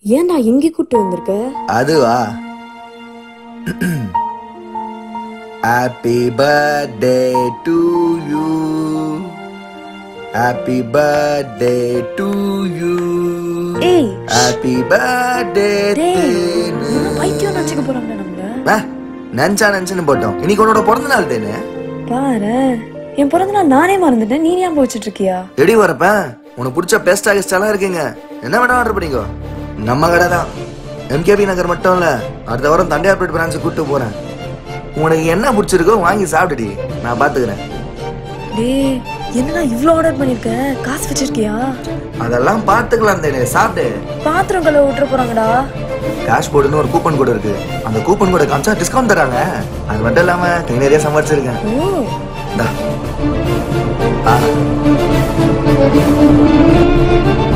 ஏன்டா இங்க கூட்டு வந்திருக்க அதுவா happy birthday to you happy birthday to you ஏய் ஹாப்பி பர்த்டே டேய் என்ன பைத்தியம் நினைச்சுக்க போறாங்க நம்மள நினச்சா நினச்சுன்னு போட்டோம் இன்னைக்கு உன்னோட பிறந்த நாள் தேனே பாரு என் பிறந்த நாள் நானே மறந்துட்டேன் நீ ஞாபகம் வச்சுட்டு இருக்கியா எடி வரப்ப உனக்கு பிடிச்ச பேஸ்டா கிஸ்டாலாம் இருக்குங்க என்ன வேணா ஆர்டர் பண்ணிக்கோ நம்ம கடை தான் எம்கேபி நகர் மட்டும் இல்ல அடுத்த வாரம் தண்டையார்பேட் பிரான்ச்சு கூட்டு போறேன் உனக்கு என்ன பிடிச்சிருக்கோ வாங்கி சாப்பிடுடி நான் பாத்துக்கிறேன் டேய் என்னடா இவ்ளோ ஆர்டர் பண்ணிருக்க காசு வச்சிருக்கியா அதெல்லாம் பாத்துக்கலாம் தேனே சாப்பிடு பாத்திரம் கழுவ விட்டுற போறாங்கடா கேஷ் போர்டுன்னு ஒரு கூப்பன் கோடு இருக்கு அந்த கூப்பன் கோடை காமிச்சா டிஸ்கவுண்ட் தராங்க அது மட்டும் இல்லாம கை நிறைய சம்பாதிச்சிருக்கேன் ஓ இந்தா. ஆ.